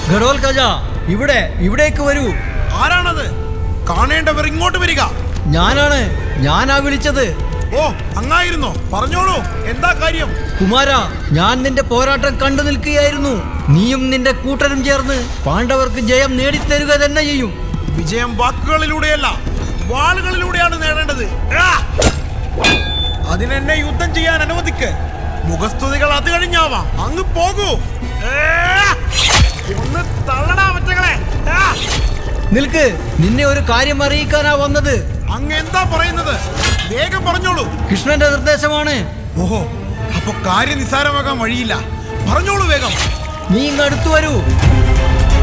ഘടോൽക്കജ ഇവിടെ ഇവിടേക്ക് വരൂ ആരാണത് കാണേണ്ടവർ ഇങ്ങോട്ട് വരിക ഞാനാണ് ഞാനാ വിളിച്ചത് ഓ അങ്ങായിരുന്നോ പറഞ്ഞോളൂ എന്താ കാര്യം കുമാര ഞാൻ നിന്റെ പോരാട്ടം കണ്ടു നിൽക്കുകയായിരുന്നു നീയും നിന്റെ കൂട്ടരും ചേർന്ന് പാണ്ഡവർക്ക് ജയം നേടിത്തരുക തന്നെ ചെയ്യും വിജയം വാക്കുകളിലൂടെയല്ല വാളുകളിലൂടെയാണ് നേടേണ്ടത് ആ! അതിനെന്നെ യുദ്ധം ചെയ്യാൻ അനുവദിക്ക് മുഖസ്തുതികൾ അത് കഴിഞ്ഞാവാം അങ്ങ് പോകൂ ഏ! ഒന്ന് തള്ളടാ മറ്റകളെ ആ! നിൽക്ക് നിന്നെ ഒരു കാര്യം അറിയിക്കാനാ വന്നത് അങ്ങ് എന്താ പറയുന്നത് വേഗം പറഞ്ഞോളൂ കൃഷ്ണന്റെ നിർദ്ദേശമാണ് ഓഹോ അപ്പൊ കാര്യം നിസ്സാരമാകാൻ വഴിയില്ല പറഞ്ഞോളൂ വേഗം നീ ഇങ്ങ് അടുത്തു വരൂ